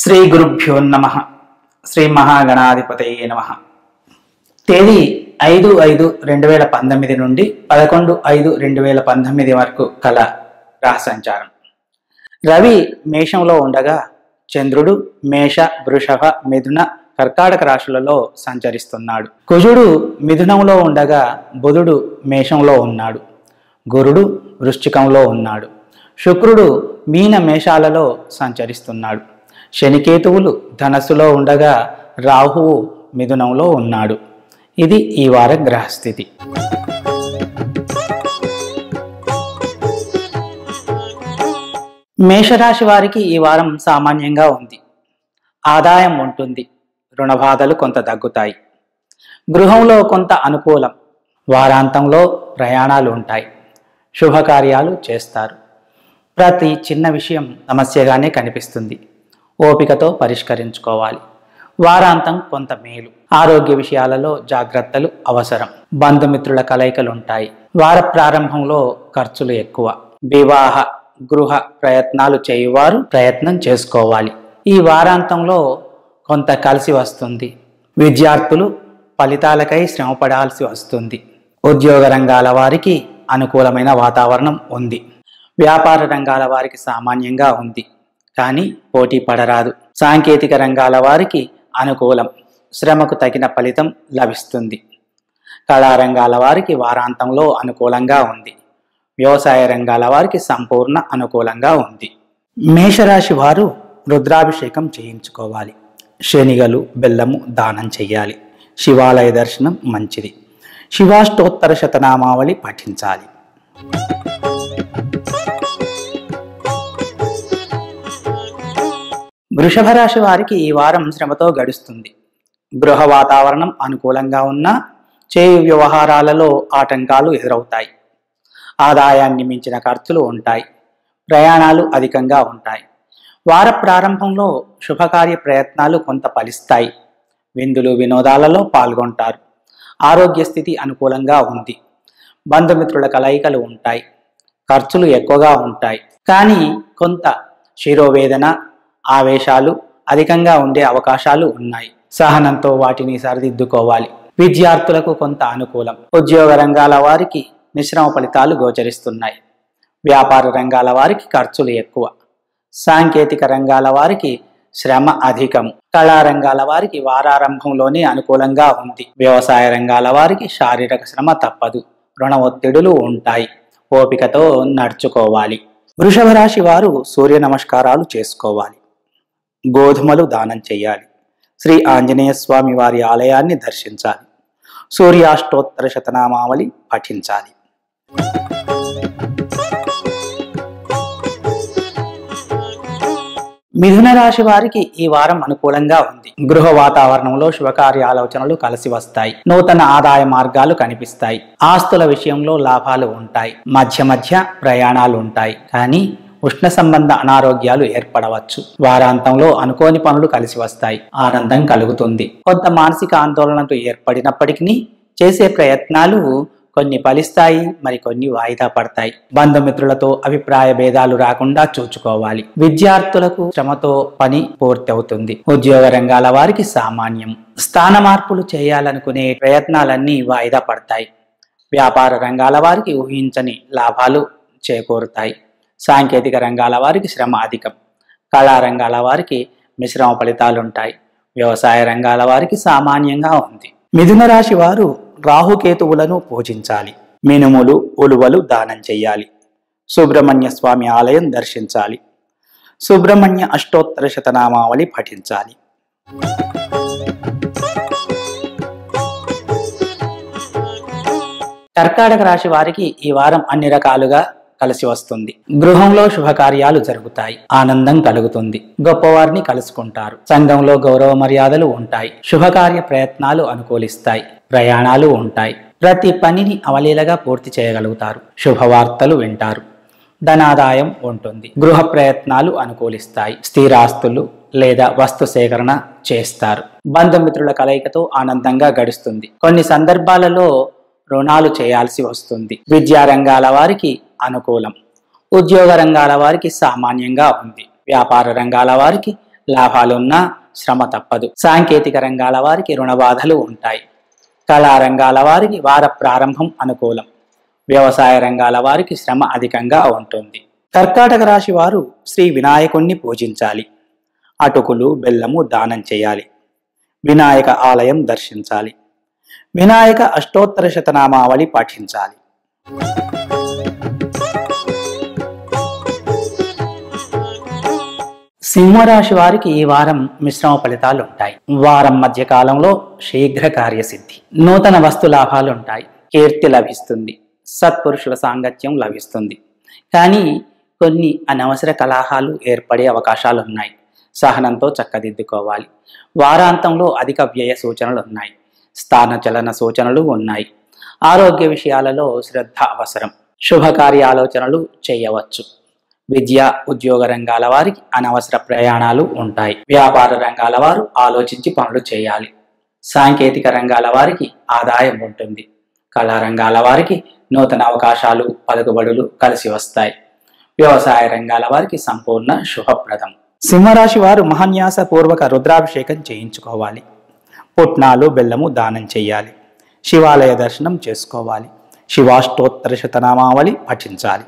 శ్రీ గురుభ్యో నమ శ్రీ మహాగణాధిపతయే నమ తేదీ ఐదు ఐదు రెండు వేల పంతొమ్మిది నుండి పదకొండు ఐదు రెండు వేల పంతొమ్మిది వరకు కల గ్రహ సంచారం రవి మేషంలో ఉండగా చంద్రుడు మేష వృషభ మిథున కర్కాటక రాశులలో సంచరిస్తున్నాడు కుజుడు మిథునంలో ఉండగా బుధుడు మేషంలో ఉన్నాడు గురుడు వృశ్చికంలో ఉన్నాడు శుక్రుడు మీన మేషాలలో సంచరిస్తున్నాడు శనికేతువులు ధనస్సులో ఉండగా రాహువు మిథునంలో ఉన్నాడు ఇది ఈ వార గ్రహస్థితి మేషరాశి వారికి ఈ వారం సామాన్యంగా ఉంది ఆదాయం ఉంటుంది రుణ బాధలు కొంత తగ్గుతాయి గృహంలో కొంత అనుకూలం వారాంతంలో ప్రయాణాలు ఉంటాయి శుభకార్యాలు చేస్తారు ప్రతి చిన్న విషయం సమస్యగానే కనిపిస్తుంది ఓపికతో పరిష్కరించుకోవాలి వారాంతం కొంత మేలు ఆరోగ్య విషయాలలో జాగ్రత్తలు అవసరం బంధుమిత్రుల కలయికలు ఉంటాయి వార ప్రారంభంలో ఖర్చులు ఎక్కువ వివాహ గృహ ప్రయత్నాలు చేయువారు ప్రయత్నం చేసుకోవాలి ఈ వారాంతంలో కొంత కలిసి వస్తుంది విద్యార్థులు ఫలితాలకై శ్రమపడాల్సి వస్తుంది ఉద్యోగ రంగాల వారికి అనుకూలమైన వాతావరణం ఉంది వ్యాపార రంగాల వారికి సామాన్యంగా ఉంది కానీ పోటీ పడరాదు సాంకేతిక రంగాల వారికి అనుకూలం శ్రమకు తగిన ఫలితం లభిస్తుంది కళారంగాల వారికి వారాంతంలో అనుకూలంగా ఉంది వ్యవసాయ రంగాల వారికి సంపూర్ణ అనుకూలంగా ఉంది మేషరాశి వారు రుద్రాభిషేకం చేయించుకోవాలి శనిగలు బెల్లము దానం చెయ్యాలి శివాలయ దర్శనం మంచిది శివాష్టోత్తర శతనామావళి పఠించాలి వృషభ రాశి వారికి ఈ వారం శ్రమతో గడుస్తుంది గృహ వాతావరణం అనుకూలంగా ఉన్నా చేయు వ్యవహారాలలో ఆటంకాలు ఎదురవుతాయి ఆదాయాన్ని మించిన ఖర్చులు ఉంటాయి ప్రయాణాలు అధికంగా ఉంటాయి వార ప్రారంభంలో శుభకార్య ప్రయత్నాలు కొంత ఫలిస్తాయి విందులు వినోదాలలో పాల్గొంటారు ఆరోగ్య స్థితి అనుకూలంగా ఉంది బంధుమిత్రుల కలయికలు ఉంటాయి ఖర్చులు ఎక్కువగా ఉంటాయి కానీ కొంత శిరోవేదన ఆవేశాలు అధికంగా ఉండే అవకాశాలు ఉన్నాయి సహనంతో వాటిని సరిదిద్దుకోవాలి విద్యార్థులకు కొంత అనుకూలం ఉద్యోగ రంగాల వారికి మిశ్రమ ఫలితాలు గోచరిస్తున్నాయి వ్యాపార రంగాల వారికి ఖర్చులు ఎక్కువ సాంకేతిక రంగాల వారికి శ్రమ అధికం కళారంగాల వారికి వారారంభంలోనే అనుకూలంగా ఉంది వ్యవసాయ రంగాల వారికి శారీరక శ్రమ తప్పదు రుణ ఒత్తిడులు ఉంటాయి ఓపికతో నడుచుకోవాలి వృషభ రాశి వారు సూర్య నమస్కారాలు చేసుకోవాలి గోధుమలు దానం చేయాలి శ్రీ ఆంజనేయ స్వామి వారి ఆలయాన్ని దర్శించాలి సూర్యాష్టోత్తర శతనామావళి పఠించాలి మిథున రాశి వారికి ఈ వారం అనుకూలంగా ఉంది గృహ వాతావరణంలో శుభకార్య ఆలోచనలు కలిసి వస్తాయి నూతన ఆదాయ మార్గాలు కనిపిస్తాయి ఆస్తుల విషయంలో లాభాలు ఉంటాయి మధ్య మధ్య ప్రయాణాలు ఉంటాయి కానీ ఉష్ణ సంబంధ అనారోగ్యాలు ఏర్పడవచ్చు వారాంతంలో అనుకోని పనులు కలిసి వస్తాయి ఆనందం కలుగుతుంది కొంత మానసిక ఆందోళనలు ఏర్పడినప్పటికీ చేసే ప్రయత్నాలు కొన్ని ఫలిస్తాయి మరికొన్ని వాయిదా పడతాయి బంధుమిత్రులతో అభిప్రాయ భేదాలు రాకుండా చూచుకోవాలి విద్యార్థులకు శ్రమతో పని పూర్తి అవుతుంది ఉద్యోగ రంగాల వారికి సామాన్యం స్థాన మార్పులు చేయాలనుకునే ప్రయత్నాలన్నీ వాయిదా పడతాయి వ్యాపార రంగాల వారికి ఊహించని లాభాలు చేకూరుతాయి సాంకేతిక రంగాల వారికి శ్రమ అధికం కళారంగాల వారికి మిశ్రమ ఫలితాలుంటాయి వ్యవసాయ రంగాల వారికి సామాన్యంగా ఉంది మిథున రాశి వారు రాహుకేతువులను పూజించాలి మినుములు ఉలువలు దానం చెయ్యాలి సుబ్రహ్మణ్య స్వామి ఆలయం దర్శించాలి సుబ్రహ్మణ్య అష్టోత్తర శతనామావళి పఠించాలి కర్కాటక రాశి వారికి ఈ వారం అన్ని రకాలుగా కలిసి వస్తుంది గృహంలో శుభకార్యాలు జరుగుతాయి ఆనందం కలుగుతుంది గొప్పవారిని కలుసుకుంటారు సంఘంలో గౌరవ మర్యాదలు ఉంటాయి శుభకార్య ప్రయత్నాలు అనుకూలిస్తాయి ప్రయాణాలు ఉంటాయి ప్రతి పనిని అవలీలగా పూర్తి చేయగలుగుతారు శుభవార్తలు వింటారు ధనాదాయం ఉంటుంది గృహ ప్రయత్నాలు అనుకూలిస్తాయి స్థిరాస్తులు లేదా వస్తు సేకరణ చేస్తారు బంధుమిత్రుల కలయికతో ఆనందంగా గడుస్తుంది కొన్ని సందర్భాలలో రుణాలు చేయాల్సి వస్తుంది విద్యా రంగాల వారికి అనుకూలం ఉద్యోగ రంగాల వారికి సామాన్యంగా ఉంది వ్యాపార రంగాల వారికి లాభాలున్నా శ్రమ తప్పదు సాంకేతిక రంగాల వారికి రుణ బాధలు ఉంటాయి కళారంగాల వారికి వార ప్రారంభం అనుకూలం వ్యవసాయ రంగాల వారికి శ్రమ అధికంగా ఉంటుంది కర్కాటక రాశి వారు శ్రీ వినాయకుణ్ణి పూజించాలి అటుకులు బెల్లము దానం చేయాలి వినాయక ఆలయం దర్శించాలి వినాయక అష్టోత్తర శతనామావళి పఠించాలి సింహరాశి వారికి ఈ వారం మిశ్రమ ఫలితాలు ఉంటాయి వారం మధ్య కాలంలో శీఘ్ర కార్యసిద్ధి నూతన వస్తు లాభాలు ఉంటాయి కీర్తి లభిస్తుంది సత్పురుషుల సాంగత్యం లభిస్తుంది కానీ కొన్ని అనవసర కలహాలు ఏర్పడే అవకాశాలు ఉన్నాయి సహనంతో చక్కదిద్దుకోవాలి వారాంతంలో అధిక వ్యయ సూచనలు ఉన్నాయి స్థాన చలన సూచనలు ఉన్నాయి ఆరోగ్య విషయాలలో శ్రద్ధ అవసరం శుభకార్య ఆలోచనలు చేయవచ్చు విద్య ఉద్యోగ రంగాల వారికి అనవసర ప్రయాణాలు ఉంటాయి వ్యాపార రంగాల వారు ఆలోచించి పనులు చేయాలి సాంకేతిక రంగాల వారికి ఆదాయం ఉంటుంది కళారంగాల వారికి నూతన అవకాశాలు పలుకుబడులు కలిసి వస్తాయి వ్యవసాయ రంగాల వారికి సంపూర్ణ శుభప్రదం సింహరాశి వారు మహాన్యాస పూర్వక రుద్రాభిషేకం చేయించుకోవాలి పుట్నాలు బెల్లము దానం చేయాలి శివాలయ దర్శనం చేసుకోవాలి శివాష్టోత్తర శతనామావళి పఠించాలి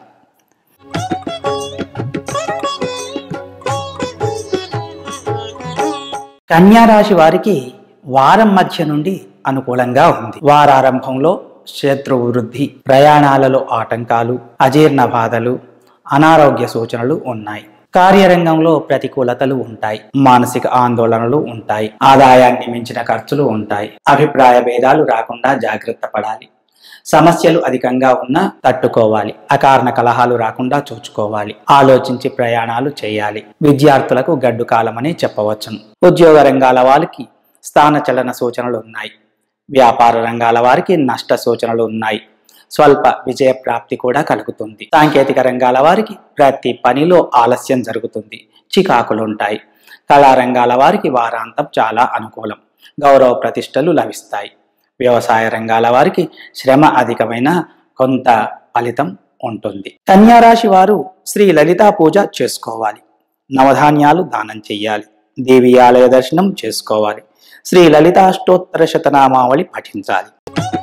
కన్యా రాశి వారికి వారం మధ్య నుండి అనుకూలంగా ఉంది వారారంభంలో శత్రు వృద్ధి ప్రయాణాలలో ఆటంకాలు అజీర్ణ బాధలు అనారోగ్య సూచనలు ఉన్నాయి కార్యరంగంలో ప్రతికూలతలు ఉంటాయి మానసిక ఆందోళనలు ఉంటాయి ఆదాయాన్ని మించిన ఖర్చులు ఉంటాయి అభిప్రాయ భేదాలు రాకుండా జాగ్రత్త పడాలి సమస్యలు అధికంగా ఉన్నా తట్టుకోవాలి అకారణ కలహాలు రాకుండా చూచుకోవాలి ఆలోచించి ప్రయాణాలు చేయాలి విద్యార్థులకు గడ్డు కాలమని చెప్పవచ్చును ఉద్యోగ రంగాల వారికి స్థాన చలన సూచనలు ఉన్నాయి వ్యాపార రంగాల వారికి నష్ట సూచనలు ఉన్నాయి స్వల్ప విజయ ప్రాప్తి కూడా కలుగుతుంది సాంకేతిక రంగాల వారికి ప్రతి పనిలో ఆలస్యం జరుగుతుంది చికాకులుంటాయి కళారంగాల వారికి వారాంతం చాలా అనుకూలం గౌరవ ప్రతిష్టలు లభిస్తాయి వ్యవసాయ రంగాల వారికి శ్రమ అధికమైన కొంత ఫలితం ఉంటుంది కన్యారాశి వారు శ్రీ లలితా పూజ చేసుకోవాలి నవధాన్యాలు దానం చెయ్యాలి దేవి ఆలయ దర్శనం చేసుకోవాలి శ్రీ లలితాష్టోత్తర శతనామావళి పఠించాలి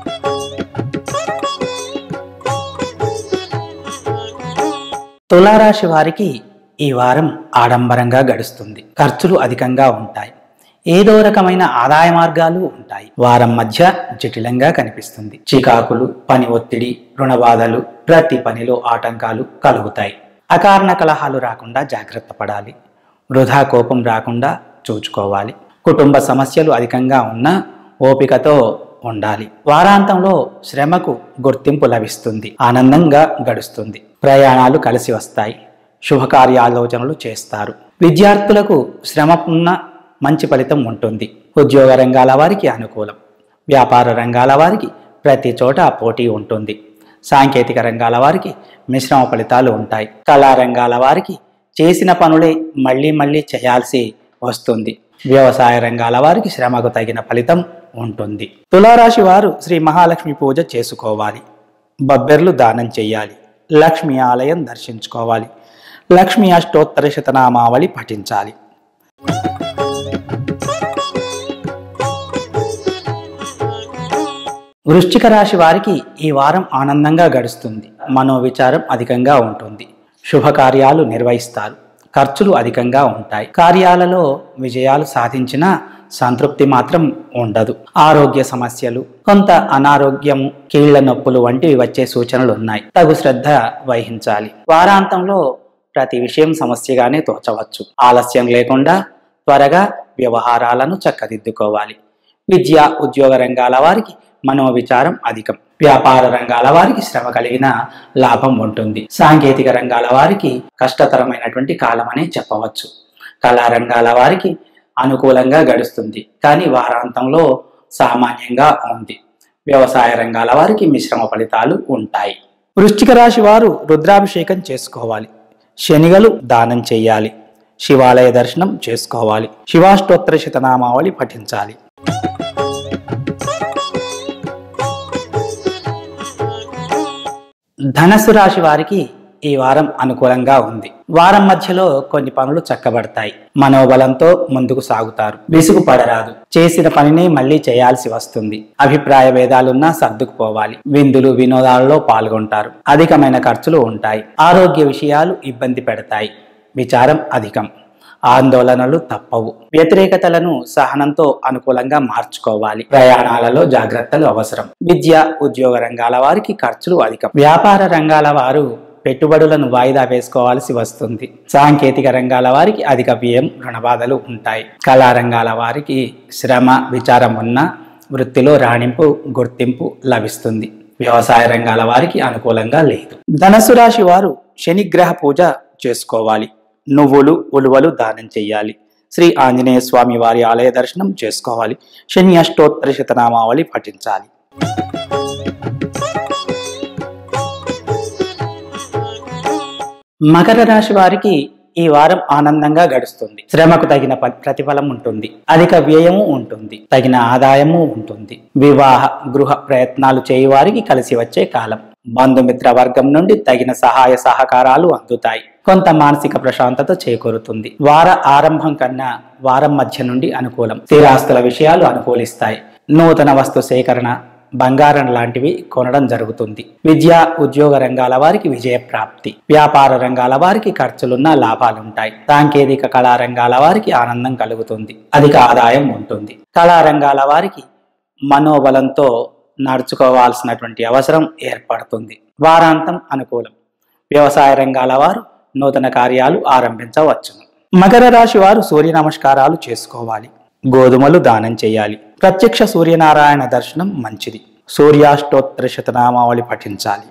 తులారాశి వారికి ఈ వారం ఆడంబరంగా గడుస్తుంది ఖర్చులు అధికంగా ఉంటాయి ఏదో రకమైన ఆదాయ మార్గాలు ఉంటాయి వారం మధ్య జటిలంగా కనిపిస్తుంది చికాకులు పని ఒత్తిడి రుణ బాధలు ప్రతి పనిలో ఆటంకాలు కలుగుతాయి అకారణ కలహాలు రాకుండా జాగ్రత్త పడాలి వృధా కోపం రాకుండా చూచుకోవాలి కుటుంబ సమస్యలు అధికంగా ఉన్నా ఓపికతో ఉండాలి వారాంతంలో శ్రమకు గుర్తింపు లభిస్తుంది ఆనందంగా గడుస్తుంది ప్రయాణాలు కలిసి వస్తాయి శుభకార్యాలోచనలు చేస్తారు విద్యార్థులకు శ్రమ ఉన్న మంచి ఫలితం ఉంటుంది ఉద్యోగ రంగాల వారికి అనుకూలం వ్యాపార రంగాల వారికి ప్రతి చోట పోటీ ఉంటుంది సాంకేతిక రంగాల వారికి మిశ్రమ ఫలితాలు ఉంటాయి కళారంగాల వారికి చేసిన పనులే మళ్ళీ మళ్ళీ చేయాల్సి వస్తుంది వ్యవసాయ రంగాల వారికి శ్రమకు తగిన ఫలితం ఉంటుంది తులారాశి వారు శ్రీ మహాలక్ష్మి పూజ చేసుకోవాలి బబ్బెర్లు దానం చెయ్యాలి లక్ష్మి ఆలయం దర్శించుకోవాలి లక్ష్మి అష్టోత్తర శతనామావళి పఠించాలి వృశ్చిక రాశి వారికి ఈ వారం ఆనందంగా గడుస్తుంది మనోవిచారం అధికంగా ఉంటుంది శుభకార్యాలు నిర్వహిస్తారు ఖర్చులు అధికంగా ఉంటాయి కార్యాలలో విజయాలు సాధించినా సంతృప్తి మాత్రం ఉండదు ఆరోగ్య సమస్యలు కొంత అనారోగ్యము కీళ్ల నొప్పులు వంటివి వచ్చే సూచనలు ఉన్నాయి తగు శ్రద్ధ వహించాలి వారాంతంలో ప్రతి విషయం సమస్యగానే తోచవచ్చు ఆలస్యం లేకుండా త్వరగా వ్యవహారాలను చక్కదిద్దుకోవాలి విద్య ఉద్యోగ రంగాల వారికి మనోవిచారం అధికం వ్యాపార రంగాల వారికి శ్రమ కలిగిన లాభం ఉంటుంది సాంకేతిక రంగాల వారికి కష్టతరమైనటువంటి కాలం అనే చెప్పవచ్చు కళారంగాల వారికి అనుకూలంగా గడుస్తుంది కానీ వారాంతంలో సామాన్యంగా ఉంది వ్యవసాయ రంగాల వారికి మిశ్రమ ఫలితాలు ఉంటాయి వృశ్చిక రాశి వారు రుద్రాభిషేకం చేసుకోవాలి శనిగలు దానం చేయాలి శివాలయ దర్శనం చేసుకోవాలి శివాష్టోత్తర శతనామావళి పఠించాలి ధనస్సు రాశి వారికి ఈ వారం అనుకూలంగా ఉంది వారం మధ్యలో కొన్ని పనులు చక్కబడతాయి మనోబలంతో ముందుకు సాగుతారు విసుగు పడరాదు చేసిన పనిని మళ్ళీ చేయాల్సి వస్తుంది అభిప్రాయ భేదాలున్నా సర్దుకుపోవాలి విందులు వినోదాలలో పాల్గొంటారు అధికమైన ఖర్చులు ఉంటాయి ఆరోగ్య విషయాలు ఇబ్బంది పెడతాయి విచారం అధికం ఆందోళనలు తప్పవు వ్యతిరేకతలను సహనంతో అనుకూలంగా మార్చుకోవాలి ప్రయాణాలలో జాగ్రత్తలు అవసరం విద్య ఉద్యోగ రంగాల వారికి ఖర్చులు అధికం వ్యాపార రంగాల వారు పెట్టుబడులను వాయిదా వేసుకోవాల్సి వస్తుంది సాంకేతిక రంగాల వారికి అధిక వ్యయం రుణబాధలు ఉంటాయి కళారంగాల వారికి శ్రమ విచారం ఉన్న వృత్తిలో రాణింపు గుర్తింపు లభిస్తుంది వ్యవసాయ రంగాల వారికి అనుకూలంగా లేదు ధనస్సు రాశి వారు శనిగ్రహ పూజ చేసుకోవాలి నువ్వులు ఉలువలు దానం చెయ్యాలి శ్రీ ఆంజనేయ స్వామి వారి ఆలయ దర్శనం చేసుకోవాలి శని అష్టోత్తర శతనామావళి పఠించాలి మకర రాశి వారికి ఈ వారం ఆనందంగా గడుస్తుంది శ్రమకు తగిన ప- ప్రతిఫలం ఉంటుంది అధిక వ్యయము ఉంటుంది తగిన ఆదాయము ఉంటుంది వివాహ గృహ ప్రయత్నాలు చేయు వారికి కలిసి వచ్చే కాలం బంధుమిత్ర వర్గం నుండి తగిన సహాయ సహకారాలు అందుతాయి కొంత మానసిక ప్రశాంతత చేకూరుతుంది వార ఆరంభం కన్నా వారం మధ్య నుండి అనుకూలం స్థిరాస్తుల విషయాలు అనుకూలిస్తాయి నూతన వస్తు సేకరణ బంగారం లాంటివి కొనడం జరుగుతుంది విద్యా ఉద్యోగ రంగాల వారికి విజయ ప్రాప్తి వ్యాపార రంగాల వారికి ఖర్చులున్న లాభాలుంటాయి సాంకేతిక కళా రంగాల వారికి ఆనందం కలుగుతుంది అధిక ఆదాయం ఉంటుంది కళా రంగాల వారికి మనోబలంతో నడుచుకోవాల్సినటువంటి అవసరం ఏర్పడుతుంది వారాంతం అనుకూలం వ్యవసాయ రంగాల వారు నూతన కార్యాలు ఆరంభించవచ్చును మకర రాశి వారు సూర్య నమస్కారాలు చేసుకోవాలి గోధుమలు దానం చేయాలి ప్రత్యక్ష సూర్యనారాయణ దర్శనం మంచిది సూర్యాష్టోత్తర శతనామావళి పఠించాలి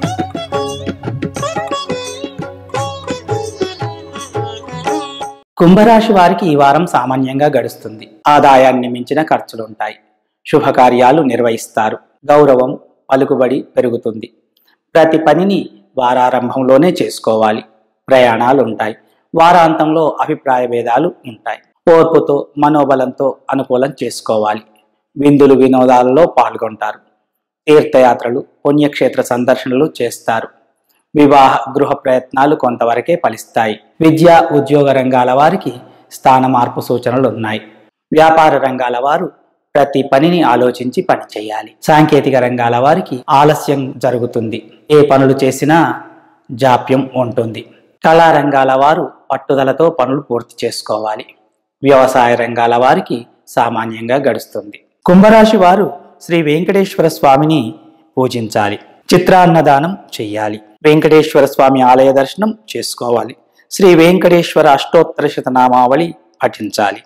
కుంభరాశి వారికి ఈ వారం సామాన్యంగా గడుస్తుంది ఆదాయాన్ని మించిన ఖర్చులుంటాయి శుభకార్యాలు నిర్వహిస్తారు గౌరవం పలుకుబడి పెరుగుతుంది ప్రతి పనిని వారారంభంలోనే చేసుకోవాలి ప్రయాణాలు ఉంటాయి వారాంతంలో అభిప్రాయ భేదాలు ఉంటాయి ఓర్పుతో మనోబలంతో అనుకూలం చేసుకోవాలి విందులు వినోదాలలో పాల్గొంటారు తీర్థయాత్రలు పుణ్యక్షేత్ర సందర్శనలు చేస్తారు వివాహ గృహ ప్రయత్నాలు కొంతవరకే ఫలిస్తాయి విద్యా ఉద్యోగ రంగాల వారికి స్థాన మార్పు సూచనలు ఉన్నాయి వ్యాపార రంగాల వారు ప్రతి పనిని ఆలోచించి పని చేయాలి సాంకేతిక రంగాల వారికి ఆలస్యం జరుగుతుంది ఏ పనులు చేసినా జాప్యం ఉంటుంది కళా రంగాల వారు పట్టుదలతో పనులు పూర్తి చేసుకోవాలి వ్యవసాయ రంగాల వారికి సామాన్యంగా గడుస్తుంది కుంభరాశి వారు శ్రీ వెంకటేశ్వర స్వామిని పూజించాలి చిత్రాన్నదానం చెయ్యాలి వెంకటేశ్వర స్వామి ఆలయ దర్శనం చేసుకోవాలి శ్రీ వెంకటేశ్వర అష్టోత్తర శతనామావళి పఠించాలి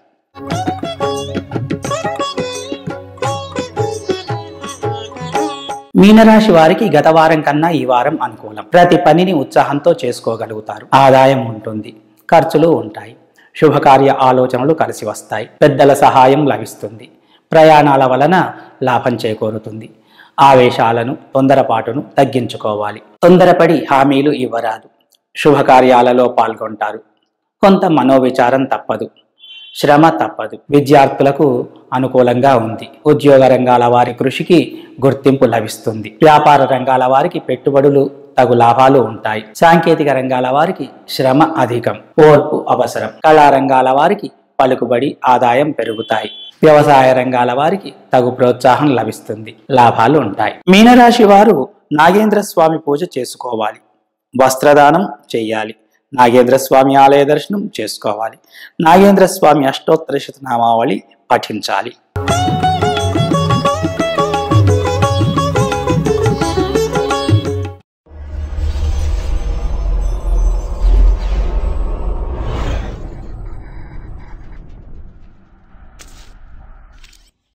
మీనరాశి వారికి గత వారం కన్నా ఈ వారం అనుకూలం ప్రతి పనిని ఉత్సాహంతో చేసుకోగలుగుతారు ఆదాయం ఉంటుంది ఖర్చులు ఉంటాయి శుభకార్య ఆలోచనలు కలిసి వస్తాయి పెద్దల సహాయం లభిస్తుంది ప్రయాణాల వలన లాభం చేకూరుతుంది ఆవేశాలను తొందరపాటును తగ్గించుకోవాలి తొందరపడి హామీలు ఇవ్వరాదు శుభకార్యాలలో పాల్గొంటారు కొంత మనోవిచారం తప్పదు శ్రమ తప్పదు విద్యార్థులకు అనుకూలంగా ఉంది ఉద్యోగ రంగాల వారి కృషికి గుర్తింపు లభిస్తుంది వ్యాపార రంగాల వారికి పెట్టుబడులు తగు లాభాలు ఉంటాయి సాంకేతిక రంగాల వారికి శ్రమ అధికం ఓర్పు అవసరం కళా రంగాల వారికి పలుకుబడి ఆదాయం పెరుగుతాయి వ్యవసాయ రంగాల వారికి తగు ప్రోత్సాహం లభిస్తుంది లాభాలు ఉంటాయి మీనరాశి వారు నాగేంద్ర స్వామి పూజ చేసుకోవాలి వస్త్రదానం చెయ్యాలి నాగేంద్ర స్వామి ఆలయ దర్శనం చేసుకోవాలి నాగేంద్ర స్వామి అష్టోత్తర శతనామావళి పఠించాలి